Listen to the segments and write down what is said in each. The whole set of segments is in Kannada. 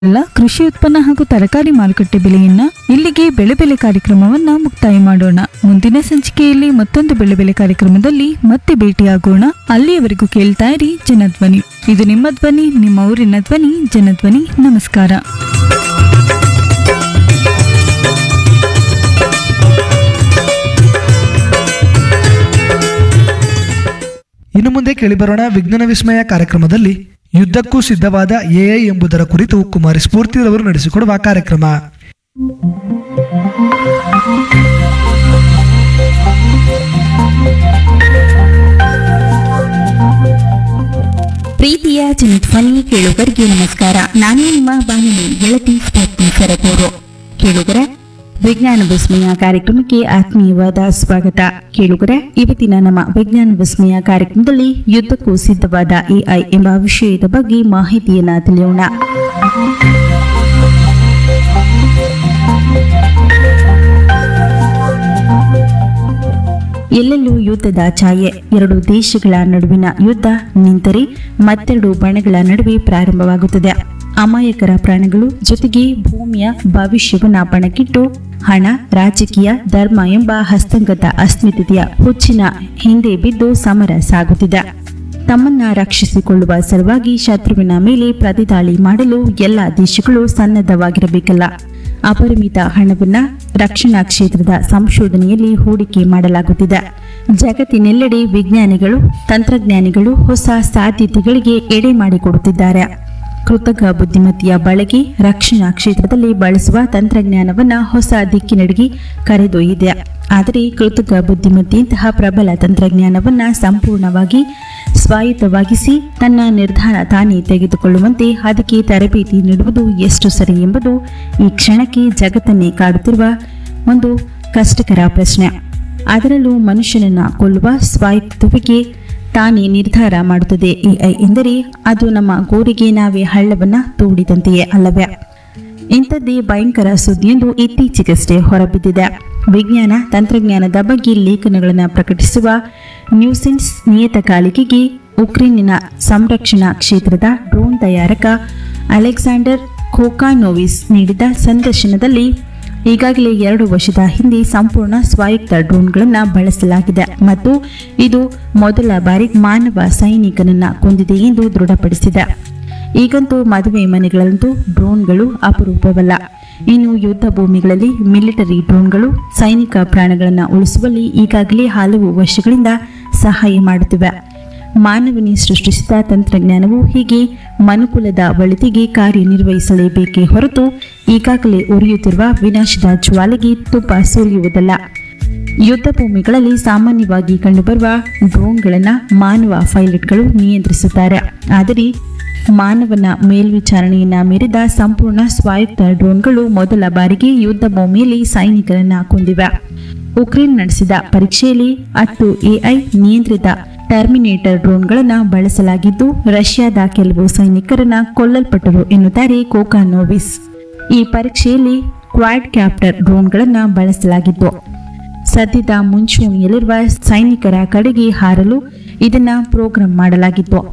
ಎಲ್ಲ ಕೃಷಿ ಉತ್ಪನ್ನ ಹಾಗೂ ತರಕಾರಿ ಮಾರುಕಟ್ಟೆ ಬೆಲೆಯನ್ನ ಇಲ್ಲಿಗೆ ಬೆಳೆ ಬೆಲೆ ಕಾರ್ಯಕ್ರಮವನ್ನ ಮುಕ್ತಾಯ ಮಾಡೋಣ ಮುಂದಿನ ಸಂಚಿಕೆಯಲ್ಲಿ ಮತ್ತೊಂದು ಬೆಳೆ ಬೆಲೆ ಕಾರ್ಯಕ್ರಮದಲ್ಲಿ ಮತ್ತೆ ಭೇಟಿಯಾಗೋಣ ಅಲ್ಲಿಯವರೆಗೂ ಕೇಳ್ತಾ ಇರಿ ಜನಧ್ವನಿ ಇದು ನಿಮ್ಮ ಧ್ವನಿ ನಿಮ್ಮ ಊರಿನ ಧ್ವನಿ ಜನಧ್ವನಿ ನಮಸ್ಕಾರ ಇನ್ನು ಮುಂದೆ ಕೇಳಿಬರೋಣ ವಿಜ್ಞಾನ ವಿಸ್ಮಯ ಕಾರ್ಯಕ್ರಮದಲ್ಲಿ ಯುದ್ಧಕ್ಕೂ ಸಿದ್ಧವಾದ ಎಐ ಎಂಬುದರ ಕುರಿತು ಕುಮಾರಿ ಸ್ಫೂರ್ತಿರವರು ನಡೆಸಿಕೊಡುವ ಕಾರ್ಯಕ್ರಮ ಪ್ರೀತಿಯ ಜನಧ್ವನಿ ಕೇಳುಗರಿಗೆ ನಮಸ್ಕಾರ ನಾನು ನಿಮ್ಮ ಬಾನುಲಿ ಗೆಳತಿ ಸ್ಫೂರ್ತಿ ಸರಗೂರು ಕೇಳುಗರ ವಿಜ್ಞಾನ ವಿಸ್ಮಯ ಕಾರ್ಯಕ್ರಮಕ್ಕೆ ಆತ್ಮೀಯವಾದ ಸ್ವಾಗತ ಕೇಳುಗರ ಇವತ್ತಿನ ನಮ್ಮ ವಿಜ್ಞಾನ ವಿಸ್ಮಯ ಕಾರ್ಯಕ್ರಮದಲ್ಲಿ ಯುದ್ಧಕ್ಕೂ ಸಿದ್ಧವಾದ ಎಐ ಎಂಬ ವಿಷಯದ ಬಗ್ಗೆ ಮಾಹಿತಿಯನ್ನ ತಿಳಿಯೋಣ ಎಲ್ಲೆಲ್ಲೂ ಯುದ್ಧದ ಛಾಯೆ ಎರಡು ದೇಶಗಳ ನಡುವಿನ ಯುದ್ಧ ನಿಂತರೆ ಮತ್ತೆರಡು ಬಣಗಳ ನಡುವೆ ಪ್ರಾರಂಭವಾಗುತ್ತದೆ ಅಮಾಯಕರ ಪ್ರಾಣಗಳು ಜೊತೆಗೆ ಭೂಮಿಯ ಭವಿಷ್ಯವನ್ನ ಪಣಕ್ಕಿಟ್ಟು ಹಣ ರಾಜಕೀಯ ಧರ್ಮ ಎಂಬ ಹಸ್ತಂಗತ ಅಸ್ಮಿತೆಯ ಹುಚ್ಚಿನ ಹಿಂದೆ ಬಿದ್ದು ಸಮರ ಸಾಗುತ್ತಿದೆ ತಮ್ಮನ್ನ ರಕ್ಷಿಸಿಕೊಳ್ಳುವ ಸಲುವಾಗಿ ಶತ್ರುವಿನ ಮೇಲೆ ಪ್ರತಿದಾಳಿ ಮಾಡಲು ಎಲ್ಲ ದೇಶಗಳು ಸನ್ನದ್ಧವಾಗಿರಬೇಕಲ್ಲ ಅಪರಿಮಿತ ಹಣವನ್ನ ರಕ್ಷಣಾ ಕ್ಷೇತ್ರದ ಸಂಶೋಧನೆಯಲ್ಲಿ ಹೂಡಿಕೆ ಮಾಡಲಾಗುತ್ತಿದೆ ಜಗತ್ತಿನೆಲ್ಲೆಡೆ ವಿಜ್ಞಾನಿಗಳು ತಂತ್ರಜ್ಞಾನಿಗಳು ಹೊಸ ಸಾಧ್ಯತೆಗಳಿಗೆ ಎಡೆ ಮಾಡಿಕೊಡುತ್ತಿದ್ದಾರೆ ಕೃತಕ ಬುದ್ಧಿಮತ್ತೆಯ ಬಳಕೆ ರಕ್ಷಣಾ ಕ್ಷೇತ್ರದಲ್ಲಿ ಬಳಸುವ ತಂತ್ರಜ್ಞಾನವನ್ನ ಹೊಸ ದಿಕ್ಕಿನೆಡೆಗೆ ಕರೆದೊಯ್ದಿದೆ ಆದರೆ ಕೃತಕ ಬುದ್ಧಿಮತ್ತೆಯಂತಹ ಪ್ರಬಲ ತಂತ್ರಜ್ಞಾನವನ್ನ ಸಂಪೂರ್ಣವಾಗಿ ಸ್ವಾಯತ್ತವಾಗಿಸಿ ತನ್ನ ನಿರ್ಧಾರ ತಾನೇ ತೆಗೆದುಕೊಳ್ಳುವಂತೆ ಅದಕ್ಕೆ ತರಬೇತಿ ನೀಡುವುದು ಎಷ್ಟು ಸರಿ ಎಂಬುದು ಈ ಕ್ಷಣಕ್ಕೆ ಜಗತ್ತನ್ನೇ ಕಾಡುತ್ತಿರುವ ಒಂದು ಕಷ್ಟಕರ ಪ್ರಶ್ನೆ ಅದರಲ್ಲೂ ಮನುಷ್ಯನನ್ನ ಕೊಲ್ಲುವ ಸ್ವಾಯತ್ತವಿಗೆ ತಾನೇ ನಿರ್ಧಾರ ಮಾಡುತ್ತದೆ ಎಐ ಎಂದರೆ ಅದು ನಮ್ಮ ಗೋರಿಗೆ ನಾವೇ ಹಳ್ಳವನ್ನ ತೋಡಿದಂತೆಯೇ ಅಲ್ಲವೇ ಇಂಥದ್ದೇ ಭಯಂಕರ ಸುದ್ದಿಯೊಂದು ಇತ್ತೀಚೆಗಷ್ಟೇ ಹೊರಬಿದ್ದಿದೆ ವಿಜ್ಞಾನ ತಂತ್ರಜ್ಞಾನದ ಬಗ್ಗೆ ಲೇಖನಗಳನ್ನು ಪ್ರಕಟಿಸುವ ನ್ಯೂಸೆನ್ಸ್ ನಿಯತಕಾಲಿಕೆಗೆ ಉಕ್ರೇನಿನ ಸಂರಕ್ಷಣಾ ಕ್ಷೇತ್ರದ ಡ್ರೋನ್ ತಯಾರಕ ಅಲೆಕ್ಸಾಂಡರ್ ಖೋಕಾನೋವಿಸ್ ನೀಡಿದ ಸಂದರ್ಶನದಲ್ಲಿ ಈಗಾಗಲೇ ಎರಡು ವರ್ಷದ ಹಿಂದೆ ಸಂಪೂರ್ಣ ಸ್ವಾಯತ್ತ ಡ್ರೋನ್ಗಳನ್ನು ಬಳಸಲಾಗಿದೆ ಮತ್ತು ಇದು ಮೊದಲ ಬಾರಿ ಮಾನವ ಸೈನಿಕನನ್ನ ಕೊಂದಿದೆ ಎಂದು ದೃಢಪಡಿಸಿದೆ ಈಗಂತೂ ಮದುವೆ ಮನೆಗಳಂತೂ ಡ್ರೋನ್ಗಳು ಅಪರೂಪವಲ್ಲ ಇನ್ನು ಯುದ್ಧ ಭೂಮಿಗಳಲ್ಲಿ ಮಿಲಿಟರಿ ಡ್ರೋನ್ಗಳು ಸೈನಿಕ ಪ್ರಾಣಗಳನ್ನು ಉಳಿಸುವಲ್ಲಿ ಈಗಾಗಲೇ ಹಲವು ವರ್ಷಗಳಿಂದ ಸಹಾಯ ಮಾಡುತ್ತಿವೆ ಮಾನವನೇ ಸೃಷ್ಟಿಸಿದ ತಂತ್ರಜ್ಞಾನವು ಹೀಗೆ ಮನುಕುಲದ ಒಳಿತಿಗೆ ಕಾರ್ಯನಿರ್ವಹಿಸಲೇಬೇಕೇ ಹೊರತು ಈಗಾಗಲೇ ಉರಿಯುತ್ತಿರುವ ವಿನಾಶದ ಜ್ವಾಲೆಗೆ ತುಪ್ಪ ಸುರಿಯುವುದಲ್ಲ ಯುದ್ಧ ಭೂಮಿಗಳಲ್ಲಿ ಸಾಮಾನ್ಯವಾಗಿ ಕಂಡುಬರುವ ಡ್ರೋನ್ಗಳನ್ನು ಮಾನವ ಪೈಲಟ್ಗಳು ನಿಯಂತ್ರಿಸುತ್ತಾರೆ ಆದರೆ ಮಾನವನ ಮೇಲ್ವಿಚಾರಣೆಯನ್ನ ಮೀರಿದ ಸಂಪೂರ್ಣ ಸ್ವಾಯತ್ತ ಡ್ರೋನ್ಗಳು ಮೊದಲ ಬಾರಿಗೆ ಯುದ್ಧ ಭೂಮಿಯಲ್ಲಿ ಸೈನಿಕರನ್ನ ಕೊಂದಿವೆ ಉಕ್ರೇನ್ ನಡೆಸಿದ ಪರೀಕ್ಷೆಯಲ್ಲಿ ಹತ್ತು ಎಐ ನಿಯಂತ್ರಿತ ಟರ್ಮಿನೇಟರ್ ಡ್ರೋನ್ಗಳನ್ನು ಬಳಸಲಾಗಿದ್ದು ರಷ್ಯಾದ ಕೆಲವು ಸೈನಿಕರನ್ನ ಕೊಲ್ಲಲ್ಪಟ್ಟರು ಎನ್ನುತ್ತಾರೆ ಕೋಕಾನೋವಿಸ್ ಈ ಪರೀಕ್ಷೆಯಲ್ಲಿ ಕ್ವಾಡ್ ಕ್ಯಾಪ್ಟರ್ ಡ್ರೋನ್ಗಳನ್ನು ಬಳಸಲಾಗಿತ್ತು ಸದ್ಯದ ಮುಂಚೂಣಿಯಲ್ಲಿರುವ ಸೈನಿಕರ ಕಡೆಗೆ ಹಾರಲು ಇದನ್ನ ಪ್ರೋಗ್ರಾಂ ಮಾಡಲಾಗಿತ್ತು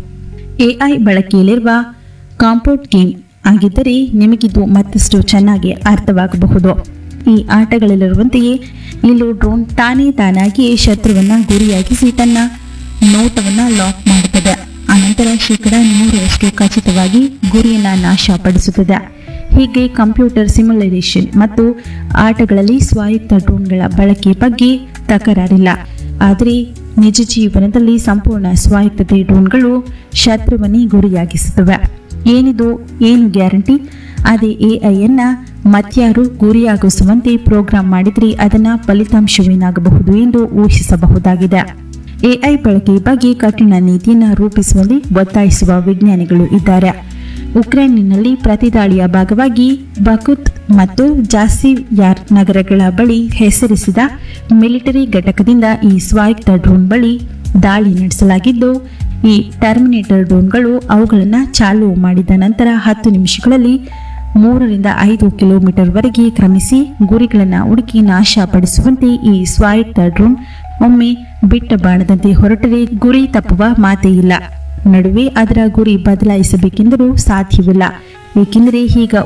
ಎಐ ಬಳಕೆಯಲ್ಲಿರುವ ಕಾಂಪೌಂಡ್ ಗೇಮ್ ಆಗಿದ್ದರೆ ನಿಮಗಿದು ಮತ್ತಷ್ಟು ಚೆನ್ನಾಗಿ ಅರ್ಥವಾಗಬಹುದು ಈ ಆಟಗಳಲ್ಲಿರುವಂತೆಯೇ ಇಲ್ಲೂ ಡ್ರೋನ್ ತಾನೇ ತಾನಾಗಿಯೇ ಶತ್ರುವನ್ನ ಗುರಿಯಾಗಿಸಿ ತನ್ನ ನೋಟವನ್ನ ಲಾಕ್ ಮಾಡುತ್ತದೆ ಅನಂತರ ಶೇಕಡ ನೂರರಷ್ಟು ಖಚಿತವಾಗಿ ಗುರಿಯನ್ನ ನಾಶಪಡಿಸುತ್ತದೆ ಹೀಗೆ ಕಂಪ್ಯೂಟರ್ ಸಿಮ್ಯುಲೇಷನ್ ಮತ್ತು ಆಟಗಳಲ್ಲಿ ಸ್ವಾಯತ್ತ ಡ್ರೋನ್ಗಳ ಬಳಕೆ ಬಗ್ಗೆ ತಕರಾರಿಲ್ಲ ಆದರೆ ನಿಜ ಜೀವನದಲ್ಲಿ ಸಂಪೂರ್ಣ ಸ್ವಾಯತ್ತತೆ ಡ್ರೋನ್ಗಳು ಶತ್ರುವನ್ನೇ ಗುರಿಯಾಗಿಸುತ್ತವೆ ಏನಿದು ಏನು ಗ್ಯಾರಂಟಿ ಅದೇ ಎಐಯನ್ನ ಮತ್ಯಾರು ಗುರಿಯಾಗಿಸುವಂತೆ ಪ್ರೋಗ್ರಾಂ ಮಾಡಿದರೆ ಅದನ್ನ ಫಲಿತಾಂಶವೇನಾಗಬಹುದು ಎಂದು ಊಹಿಸಬಹುದಾಗಿದೆ ಎಐ ಬಳಕೆ ಬಗ್ಗೆ ಕಠಿಣ ನೀತಿಯನ್ನು ರೂಪಿಸುವಲ್ಲಿ ಒತ್ತಾಯಿಸುವ ವಿಜ್ಞಾನಿಗಳು ಇದ್ದಾರೆ ಉಕ್ರೇನಿನಲ್ಲಿ ಪ್ರತಿದಾಳಿಯ ಭಾಗವಾಗಿ ಬಕುತ್ ಮತ್ತು ಜಾಸಿಯಾರ್ ನಗರಗಳ ಬಳಿ ಹೆಸರಿಸಿದ ಮಿಲಿಟರಿ ಘಟಕದಿಂದ ಈ ಸ್ವಾಯತ್ತ ಡ್ರೋನ್ ಬಳಿ ದಾಳಿ ನಡೆಸಲಾಗಿದ್ದು ಈ ಟರ್ಮಿನೇಟರ್ ಡ್ರೋನ್ಗಳು ಅವುಗಳನ್ನು ಚಾಲು ಮಾಡಿದ ನಂತರ ಹತ್ತು ನಿಮಿಷಗಳಲ್ಲಿ ಮೂರರಿಂದ ಐದು ಕಿಲೋಮೀಟರ್ವರೆಗೆ ಕ್ರಮಿಸಿ ಗುರಿಗಳನ್ನು ಹುಡುಕಿ ನಾಶಪಡಿಸುವಂತೆ ಈ ಸ್ವಾಯತ್ತ ಡ್ರೋನ್ ಒಮ್ಮೆ ಬಿಟ್ಟ ಬಾಣದಂತೆ ಹೊರಟರೆ ಗುರಿ ತಪ್ಪುವ ಮಾತೇ ಇಲ್ಲ ನಡುವೆ ಅದರ ಗುರಿ ಬದಲಾಯಿಸಬೇಕೆಂದರೂ ಸಾಧ್ಯವಿಲ್ಲ ಏಕೆಂದರೆ ಈಗ